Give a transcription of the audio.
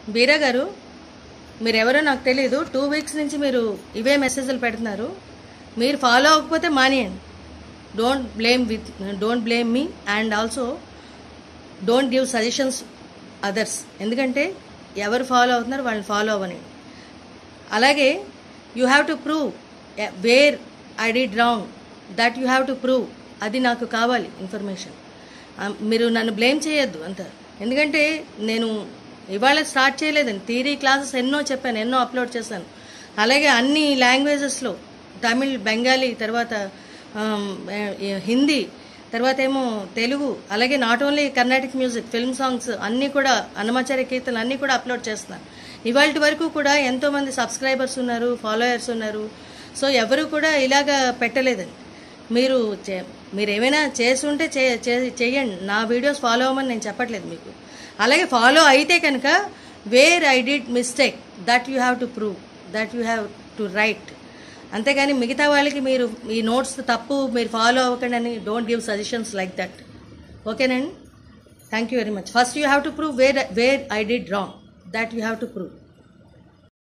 బీరా గారు మీరు ఎవరో నాకు తెలియదు టూ వీక్స్ నుంచి మీరు ఇవే మెసేజ్లు పెడుతున్నారు మీరు ఫాలో అవ్వకపోతే మానేయండి don't blame with don't blame మీ and also don't give suggestions others ఎందుకంటే ఎవరు ఫాలో అవుతున్నారు వాళ్ళని ఫాలో అవ్వని అలాగే you have to prove where I did wrong that you have to prove అది నాకు కావాలి ఇన్ఫర్మేషన్ మీరు నన్ను బ్లేమ్ చేయొద్దు అంత ఎందుకంటే నేను ఇవాళ స్టార్ట్ చేయలేదండి థియరీ క్లాసెస్ ఎన్నో చెప్పాను ఎన్నో అప్లోడ్ చేశాను అలాగే అన్ని లాంగ్వేజెస్లో తమిళ్ బెంగాలీ తర్వాత ఆమ్, ఏ- హిందీ తర్వాత ఏమో తెలుగు అలాగే not only Carnatic music film songs అన్నీ కూడా అన్నమాచార్య కీర్తనలు అన్నీ కూడా అప్లోడ్ చేస్తున్నాను ఇవాళ వరకు కూడా ఎంతో మంది సబ్స్క్రైబర్స్ ఉన్నారు ఫాలోయర్స్ ఉన్నారు సో ఎవరు కూడా ఇలాగా పెట్టలేదండి మీరు చే- మీరు ఏమైనా చేస్తుంటే చే- చే- చేయండి నా వీడియోస్ ఫాలో అవ్వమని నేను చెప్పట్లేదు మీకు అలాగే ఫాలో అయితే కనుక where I did mistake that you have to prove that you have to right అంతేగాని మిగతా వాళ్ళకి మీరు ఈ నోట్స్ తప్పు మీరు ఫాలో అవ్వకండి అని don't give suggestions like that ఓకేనండి thank you very much first you have to prove where where I did wrong that you have to prove